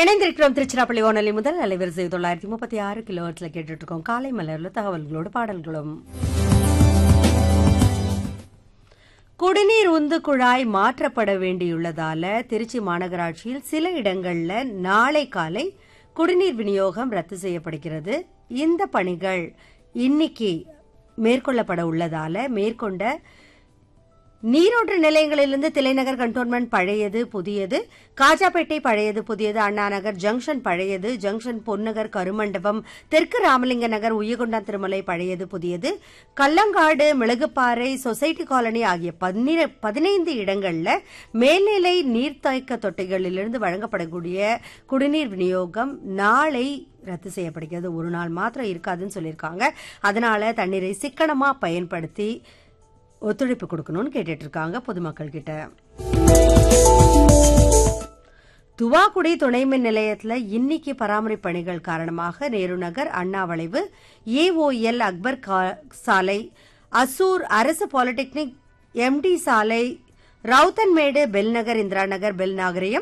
இணைந்திருக்கிறோம் திருச்சிராப்பள்ளி வானொலி முதல் அலைவரிசை தொள்ளாயிரத்தி முப்பத்தி ஆறு கிலோஹெர்ட்ஸ்ல கேட்டுட்டு இருக்கோம் காலை மலர்ல தகவல்களோடு பாடல்களும் குடிநீர் உந்து குழாய் மாற்றப்பட வேண்டியுள்ளதால திருச்சி மாநகராட்சியில் சில இடங்கள்ல நாளை காலை குடிநீர் விநியோகம் ரத்து செய்யப்படுகிறது இந்த பணிகள் இன்னைக்கு மேற்கொள்ளப்பட உள்ளதால மேற்கொண்ட நீரோட்ட நிலையங்களிலிருந்து திலைநகர் கண்டோன்மெண்ட் பழையது புதியது காஜாப்பேட்டை பழையது புதியது அண்ணா நகர் ஜங்ஷன் பழையது ஜங்ஷன் பொன்னகர் கருமண்டபம் தெற்கு ராமலிங்க நகர் உய்யகொண்டா திருமலை பழையது புதியது கல்லங்காடு மிளகுப்பாறை சொசைட்டி காலனி ஆகிய பன்னிர- பதினைந்து இடங்கள்ல மேல்நிலை நீர்த்தேக்க தொட்டிகளிலிருந்து வழங்கப்படக்கூடிய குடிநீர் விநியோகம் நாளை ரத்து செய்யப்படுகிறது ஒரு நாள் மாத்திரம் இருக்காதுன்னு சொல்லியிருக்காங்க அதனால தண்ணீரை சிக்கனமா பயன்படுத்தி ஒத்துழைப்பு கொடுக்கணும்னு கேட்டுட்டு இருக்காங்க பொதுமக்கள் கிட்ட துவாக்குடி துணை மின் நிலையத்தில் இன்னைக்கு பராமரிப்பு பணிகள் காரணமாக நேரு நகர் அண்ணா வளைவு ஏஓஎல் அக்பர் கா- சாலை அசூர் அரசு பாலிடெக்னிக் எம்டி சாலை ரவுத்தன்மேடு பெல் நகர் இந்திரா நகர் பெல் நாகரியம்